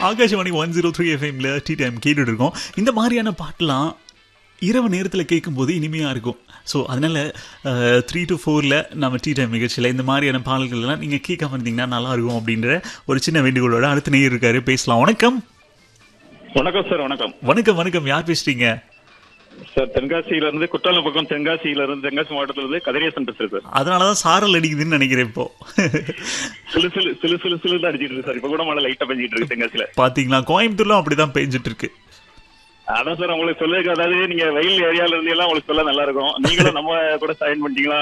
Akashvani one zero three எஃப்எம்ல tea time கேட்டுட்டு இருக்கோம் இந்த மாதிரியான பாட்டெலாம் இரவு நேரத்தில் கேட்கும்போது இனிமையாக இருக்கும் ஸோ அதனால் த்ரீ டு ஃபோரில் நம்ம டீ டைம் நிகழ்ச்சியில் இந்த மாதிரியான பாடல்கள்லாம் நீங்கள் கேட்காம இருந்தீங்கன்னா நல்லா இருக்கும் அப்படின்ற ஒரு சின்ன வேண்டுகோளோட அடுத்த நேயர் இருக்காரு பேசலாம் வணக்கம் வணக்கம் சார் வணக்கம் வணக்கம் வணக்கம் யார் பேசுறீங்க சார் தென்காசியில இருந்து குற்றாலம் பக்கம் தென்காசியில இருந்து தென்காசி மாவட்டத்துல இருந்து கதிரேசன் பேசுறேன் சார் அதனால தான் சாரல் அடிக்குதுன்னு நினைக்கிறேன் இப்போ சிலு சிலு சிலு சிலு சிலு தான் அடிச்சிட்டு இருக்கு சார் இப்ப கூட மழை லைட்டா பெஞ்சிட்டு இருக்கு தென்காசியில பார்த்தீங்களா கோயம்புத்தூர்லாம் அப்படிதான் பெஞ்சிட்டு இருக்கு அதான் சார் உங்களுக்கு சொல்லிருக்க அதாவது நீங்க வெயில் ஏரியால இருந்து எல்லாம் உங்களுக்கு சொல்ல நல்லா இருக்கும் நீங்களும் நம்ம கூட சைன் பண்ணிட்டீங்களா